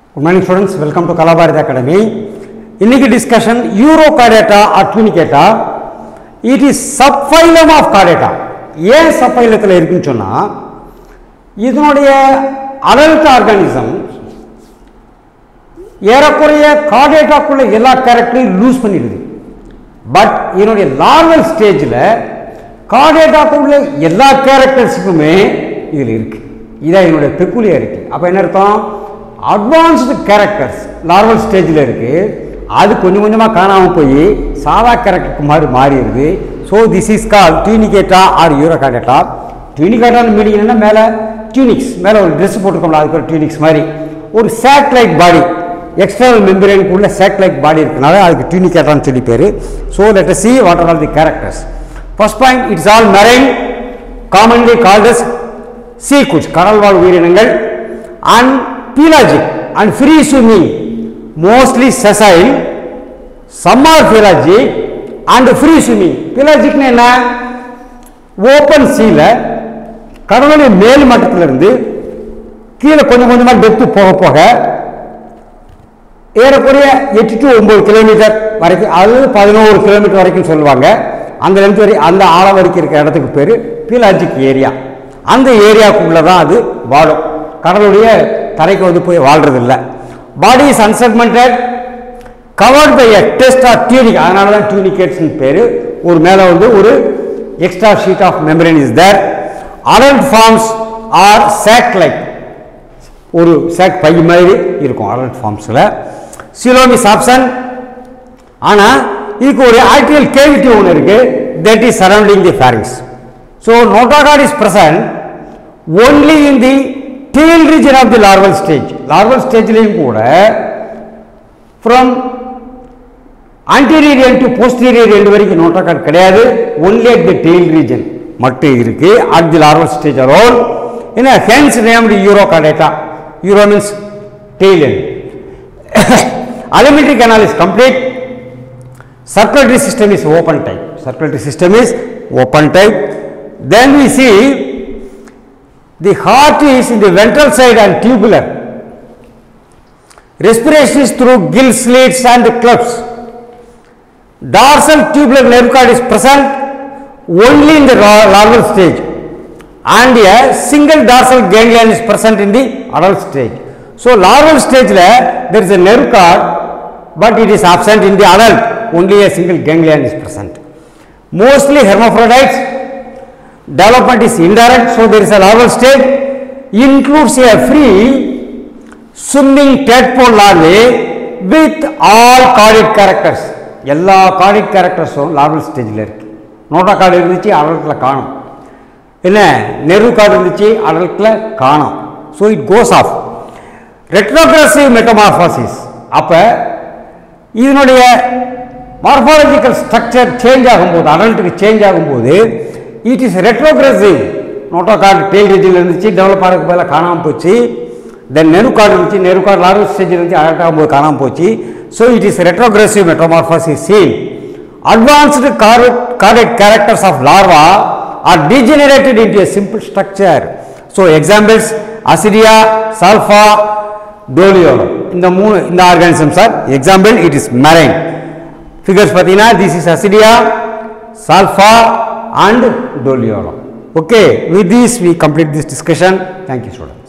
good morning students welcome to Kalabharathi academy இன்னைக்கு discussion Urochordata அட்மினிகேட்டா it is subphylum of Chordata ஏன் சப்ஃபைலத்தில் இருக்குன்னு சொன்னால் இதனுடைய அடல்ட் ஆர்கானிசம் ஏறக்குறைய கார்டேட்டாக்குள்ள எல்லா கேரக்டரையும் லூஸ் பண்ணிடுது பட் இதனுடைய லார்வல் ஸ்டேஜில் கார்டேட்டாக்குள்ள எல்லா கேரக்டர்ஸுக்குமே இதில் இருக்கு இதான் என்னுடைய பெக்குலியாரிட்டி அப்போ என்ன அர்த்தம் அட்வான்ஸ்டு கேரக்டர்ஸ் லார்வல் ஸ்டேஜில் இருக்கு அது கொஞ்சம் கொஞ்சமாக காணாமல் போய் சாதா கேரக்டருக்கு மாதிரி மாறிடுது so this is call Tunicata or Urochordata டியூனிகேட்டான்னு மீனிங் என்னன்னா மேலே டியூனிக்ஸ் மேலே ஒரு ட்ரெஸ் போட்டுக்கோம்ல அதுக்கு ஒரு டியூனிக்ஸ் மாதிரி ஒரு சேட்டலைட் பாடி எக்ஸ்டர்னல் மெம்பரேனுக்குள்ள சேட்டலைட் பாடி இருக்கனால அதுக்கு டியூனிகேட்டான்னு சொல்லி பேர் so let see what are all the characters first point it's all marine commonly called as sea குச் கடல்வாழ் உயிரினங்கள் and pelagic and free swimming mostly sessile some are pelagic and free swimming பீலாஜிக்னு என்ன ஓப்பன் சீல கடலுடைய மேல் மட்டத்திலிருந்து கீழே கொஞ்சம் கொஞ்சமாக டெப்த்து போக போக ஏறக்குறைய எட்டு டு ஒம்பது கிலோமீட்டர் வரைக்கும் அது பதினோரு கிலோமீட்டர் வரைக்கும் சொல்லுவாங்க அந்த லென்த் வரை அந்த ஆழம் வரைக்கும் இருக்கிற இடத்துக்கு பேர் பீலாஜிக் ஏரியா அந்த ஏரியாவுக்குள்ளே தான் அது வாழும் கடலுடைய தரைக்கு வந்து போய் வாழ்றது இல்லை body is unsegmented covered by a test of tunic அதனால தான் டியூனிகேட்ஸ்னு பேர் ஒரு மேலே வந்து ஒரு extra sheet of membrane is there adult forms are sac like ஒரு சேக் பை மாதிரி இருக்கும் அடல்ட் ஃபார்ம்ஸில் சிலோமிஸ் ஆப்ஷன் ஆனால் இதுக்கு ஒரு ஆக்டிவல் கேவிட்டி ஒன்று இருக்குது that is surrounding the pharynx so notochord is present only in the tail region of the larval stage larval ஸ்டேஜ்லேயும் கூட from anterior end to posterior end வரைக்கும் நோட்டாகார்ட் கிடையாது only at the tail region மட்டும் இருக்கு at the larval stage அரோல் என்ன hence named Urochordata uro means tail end alimentary canal is complete circulatory system is open type circulatory system is open type then we see the heart is in the ventral side and tubular respiration is through gill slits and clefts dorsal tubular nerve cord is present only in the ra- larval stage and a single dorsal ganglion is present in the adult stage so larval stage la there is a nerve cord but it is absent in the adult only a single ganglion is present mostly hermaphrodites development is indirect so there is a larval stage includes a free swimming tadpole larvae with all carded characters எல்லா chordate கேரக்டர்ஸும் larval ஸ்டேஜில் இருக்கு NOTA card இருந்துச்சு அடல்ட்டில் காணும் என்ன நெரு card இருந்துச்சு அடல்ட்டில் காணும் so it goes off retrogressive metamorphosis அப்போ இதனுடைய மார்பாலஜிக்கல் ஸ்ட்ரக்சர் சேஞ்ச் ஆகும்போது அடல்ட்டுக்கு சேஞ்ச் ஆகும்போது it is retrogressive notochord tail ரீஜில் இருந்துச்சு டெவலப் ஆகிறதுக்கு பதிலாக காணாமல் போச்சு தென் நெரு கார்டு இருந்துச்சு நெரு கார்டு லார்வல் ஸ்டேஜில் இருந்துச்சு அடல்ட் ஆகும்போது காணாமல் போச்சு so it is retrogressive metamorphosis seen advanced chordate characters of larva are degenerated into a simple structure so examples Ascidia Salpa Doliolum இந்த மூணு இந்த organisms are example it is marine figures பார்த்தீங்கன்னா this is Ascidia Salpa and Doliolum okay with this we complete this discussion thank you student